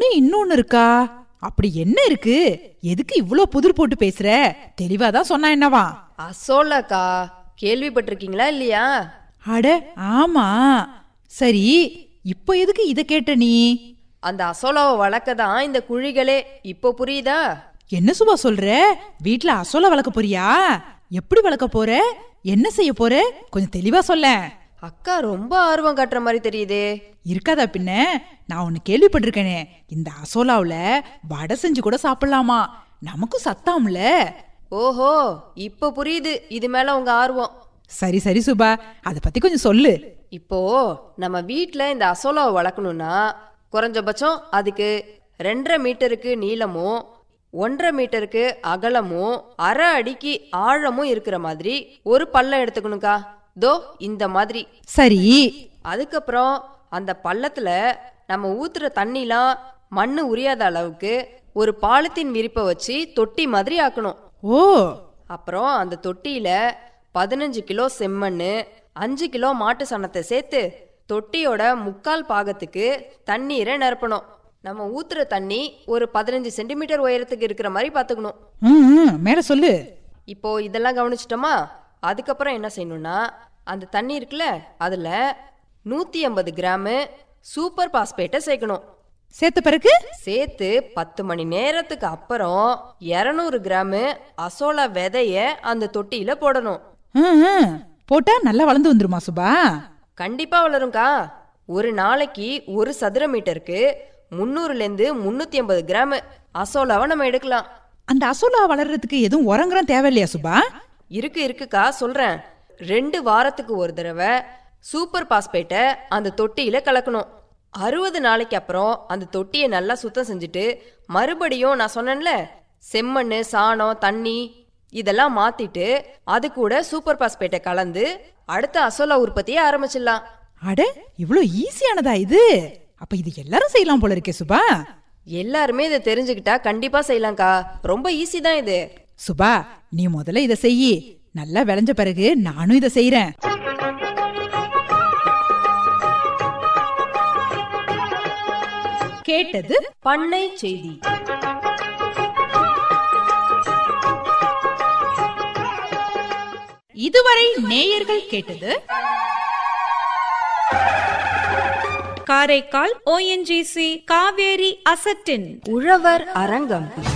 ஒண்ணு இன்னொன்னு இருக்கா அப்படி என்ன இருக்கு எதுக்கு இவ்ளோ புதிர் போட்டு பேசுற தெளிவா தான் சொன்னா என்னவா அசோலாக்கா கேள்விப்பட்டிருக்கீங்களா இல்லையா அட ஆமா சரி இப்போ எதுக்கு இத கேட்ட நீ அந்த அசோலாவை வளர்க்க தான் இந்த குழிகளே இப்போ புரியுதா என்ன சுபா சொல்ற வீட்ல அசோலா வளர்க்க போறியா எப்படி வளர்க்க போற என்ன செய்ய போற கொஞ்சம் தெளிவா சொல்லேன் அக்கா ரொம்ப ஆர்வம் காட்டுற மாதிரி தெரியுதே இருக்காதா பின்ன நான் ஒன்னு கேள்விப்பட்டிருக்கேனே இந்த அசோலாவுல வடை செஞ்சு கூட சாப்பிடலாமா நமக்கும் சத்தாம்ல ஓஹோ இப்போ புரியுது இது மேல உங்க ஆர்வம் சரி சரி சுபா அத பத்தி கொஞ்சம் சொல்லு இப்போ நம்ம வீட்ல இந்த அசோலாவை வளர்க்கணும்னா குறைஞ்சபட்சம் அதுக்கு ரெண்டரை மீட்டருக்கு நீளமும் ஒன்றரை மீட்டருக்கு அகலமும் அரை அடிக்கு ஆழமும் இருக்கிற மாதிரி ஒரு பள்ளம் எடுத்துக்கணுக்கா தோ இந்த மாதிரி சரி அதுக்கப்புறம் அந்த பள்ளத்துல நம்ம ஊத்துற தண்ணிலாம் மண்ணு உரியாத அளவுக்கு ஒரு பாலித்தீன் விரிப்பை வச்சு தொட்டி மாதிரி ஆக்கணும் ஓ அப்புறம் அந்த தொட்டியில பதினஞ்சு கிலோ செம்மண்ணு அஞ்சு கிலோ மாட்டு சாணத்தை சேர்த்து தொட்டியோட முக்கால் பாகத்துக்கு தண்ணீரை நிரப்பணும் நம்ம ஊத்துற தண்ணி ஒரு பதினஞ்சு சென்டிமீட்டர் உயரத்துக்கு இருக்கிற மாதிரி பார்த்துக்கணும் ம், ம், மேல சொல்லு இப்போ இதெல்லாம் கவனிச்சிட்டோமா அதுக்கப்புறம் என்ன செய்யணும்னா அந்த தண்ணி இருக்குல்ல அதுல நூத்தி ஐம்பது கிராமு சூப்பர் பாஸ்பேட்டை சேர்க்கணும் சேர்த்த பிறகு சேர்த்து பத்து மணி நேரத்துக்கு அப்புறம் இரநூறு கிராமு அசோலா விதைய அந்த தொட்டியில போடணும் ம், ம். போட்டா நல்லா வளர்ந்து வந்துருமா சுபா கண்டிப்பா வளரும்க்கா ஒரு நாளைக்கு ஒரு சதுர மீட்டருக்கு முந்நூறுலேருந்து முந்நூற்றி ஐம்பது கிராம் அசோலாவை நம்ம எடுக்கலாம் அந்த அசோலா வளர்றதுக்கு எதுவும் உரங்குறம் தேவையில்லையா சுபா இருக்கு இருக்குக்கா சொல்றேன் ரெண்டு வாரத்துக்கு ஒரு தடவை சூப்பர் பாஸ்பேட்டை அந்த தொட்டியில கலக்கணும் அறுபது நாளைக்கு அப்புறம் அந்த தொட்டியை நல்லா சுத்தம் செஞ்சுட்டு மறுபடியும் நான் சொன்னேன்ல செம்மண் சாணம் தண்ணி இதெல்லாம் மாத்திட்டு அது கூட சூப்பர் பாஸ்பேட்டை கலந்து அடுத்த அசோலா உற்பத்தியை ஆரம்பிச்சிடலாம் அட இவ்ளோ ஈஸியானதா இது அப்ப இது எல்லாரும் செய்யலாம் போல இருக்கே சுபா எல்லாருமே இதை தெரிஞ்சுக்கிட்டா கண்டிப்பா செய்யலாம்க்கா ரொம்ப ஈஸி தான் இது சுபா நீ முதல்ல இத செய்யி நல்லா விளைஞ்ச பிறகு நானும் இத செய்யறேன் கேட்டது பண்ணை செய்தி இதுவரை நேயர்கள் கேட்டது காரைக்கால் ஓஎன்ஜிசி காவேரி அசட்டின் உழவர் அரங்கம்